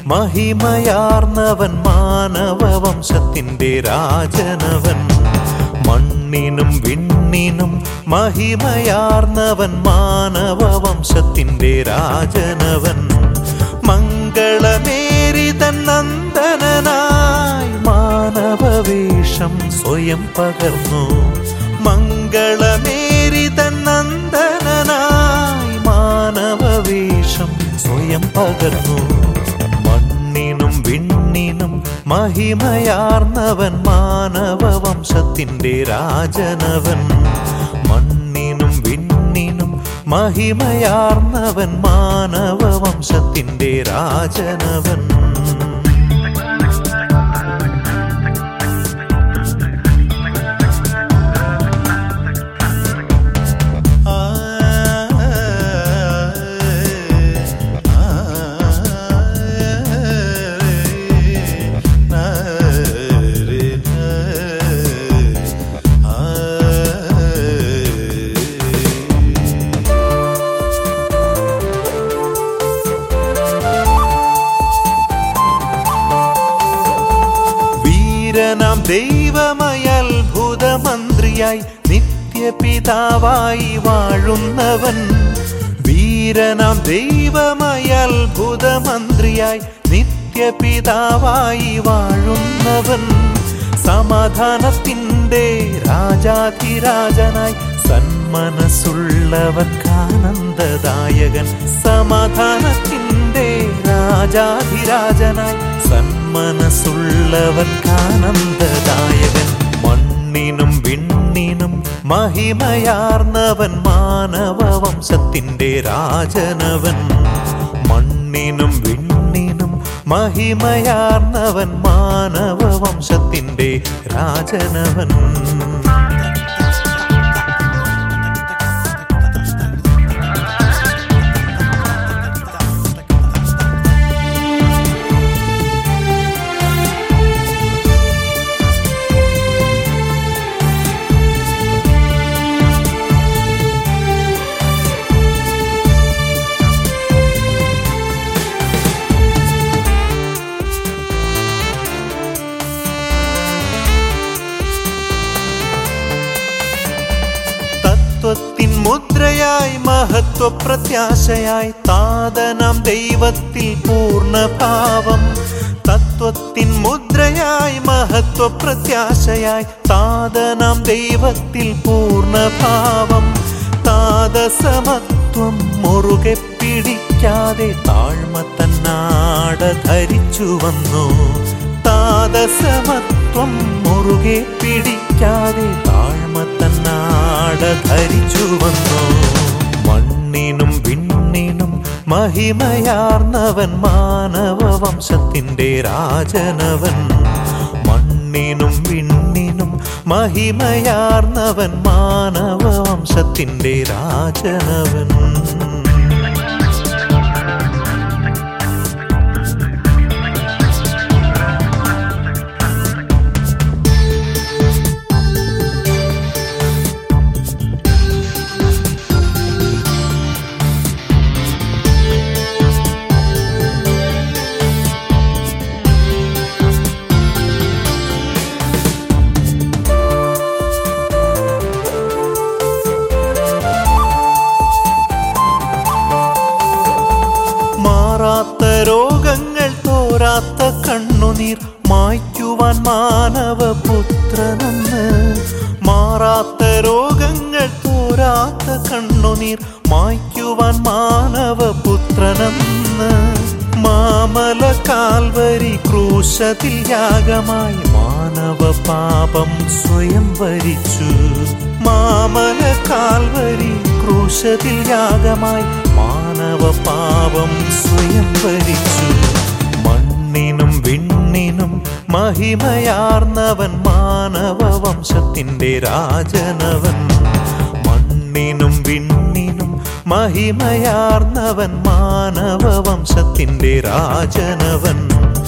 മഹിമയാർന്നവൻ മാനവവംശത്തിൻ്റെ രാജനവൻ മണ്ണിനും വിണ്ണിനും മഹിമയാർന്നവൻ മാനവവംശത്തിൻ്റെ രാജനവൻ മംഗളമേരിതൻ നന്ദനായി മാനവവേഷം സ്വയം പകർന്നു മംഗളമേരിതൻ നന്ദനായി മാനവവേഷം സ്വയം പകർന്നു മണ്ണിനും വിണ്ണിനും മഹിമയാർന്നവൻ മാനവവംശത്തിൻ്റെ രാജനവൻ മണ്ണിനും വിണ്ണിനും മഹിമയാർന്നവൻ മാനവവംശത്തിൻ്റെ രാജനവൻ വീരനാം ദൈവമയ അത്ഭുതമന്ത്രിയായി നിത്യപിതാവായി വാഴുന്നവൻ വീരനാം ദൈവമയ അത്ഭുതമന്ത്രിയായി നിത്യപിതാവായി വാഴുന്നവൻ സമാധാനത്തിൻ്റെ രാജാധിരാജനായി സന്മനസ്സുള്ളവർക്കാനന്ദദായകൻ സമാധാനത്തിൻ്റെ രാജാധിരാജനായി സന്മനസ്സുള്ളവർക്കാനന്ദദായകൻ മണ്ണിനും വിണ്ണിനും മഹിമയാർന്നവൻ മാനവവംശത്തിൻ്റെ രാജനവൻ മണ്ണിനും വിണ്ണിനും മഹിമയാർന്നവൻ മാനവവംശത്തിൻ്റെ രാജനവൻ തത്വത്തിൻ മുദ്രയായി മഹത്വ പ്രത്യാശയായി താതനാം ദൈവത്തിൽ പൂർണ്ണഭാവം തത്വത്തിൻ മുദ്രയായി മഹത്വ പ്രത്യാശയായി താതനാം ദൈവത്തിൽ പൂർണ്ണഭാവം താതസമത്വം മുറുകെ പിടിക്കാതെ താഴ്മ തന്നാട ധരിച്ചു വന്നു താതസമത്വം മുറുകെ പിടിക്കാതെ താഴ്മ തന്നാട ധരിച്ചു വന്നു മണ്ണിനും വിണ്ണിനും മഹിമയാർന്നവൻ മാനവവംശത്തിൻ്റെ രാജനവൻ മണ്ണിനും വിണ്ണിനും മഹിമയാർന്നവൻ മാനവവംശത്തിൻ്റെ രാജനവൻ മാറാത്ത രോഗങ്ങൾ തോരാത്ത കണ്ണുനീർ മായ്ക്കുവാൻ മാനവപുത്രനെന്ന് മാറാത്ത രോഗങ്ങൾ തോരാത്ത കണ്ണുനീർ മായ്ക്കുവാൻ മാനവപുത്രനെന്ന് മാമല കാൽവരി ക്രൂശത്തിൽ യാഗമായി മാനവ പാപം സ്വയം വരിച്ചു മാമല കാൽവരി ക്രൂശത്തിൽ യാഗമായി മാനവ പാപം സ്വയം വരിച്ചു മണ്ണിനും വിണ്ണിനും മഹിമയാർന്നവൻ മാനവവംശത്തിൻ്റെ രാജനവൻ മണ്ണിനും വിണ്ണിനും മഹിമയാർന്നവൻ മാനവവംശത്തിൻ്റെ രാജനവൻ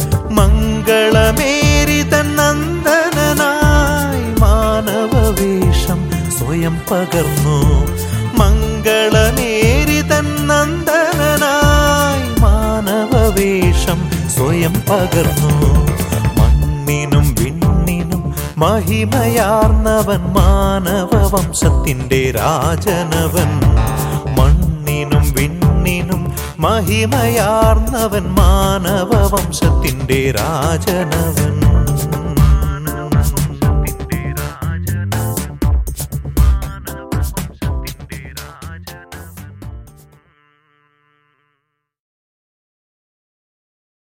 മംഗളമേരിതൻ നന്ദനായി മാനവവേഷം സ്വയം പകർന്നു മംഗളമേരിതൻ നന്ദനായി മാനവവേഷം സ്വയം പകർന്നു മണ്ണിനും വിണ്ണിനും മഹിമയാർന്നവൻ മാനവ വംശത്തിൻ്റെ രാജനവൻ മണ്ണിനും വിണ്ണിനും മഹിമയാർന്നവൻ മാനവ വംശത്തിൻ്റെ രാജനവൻ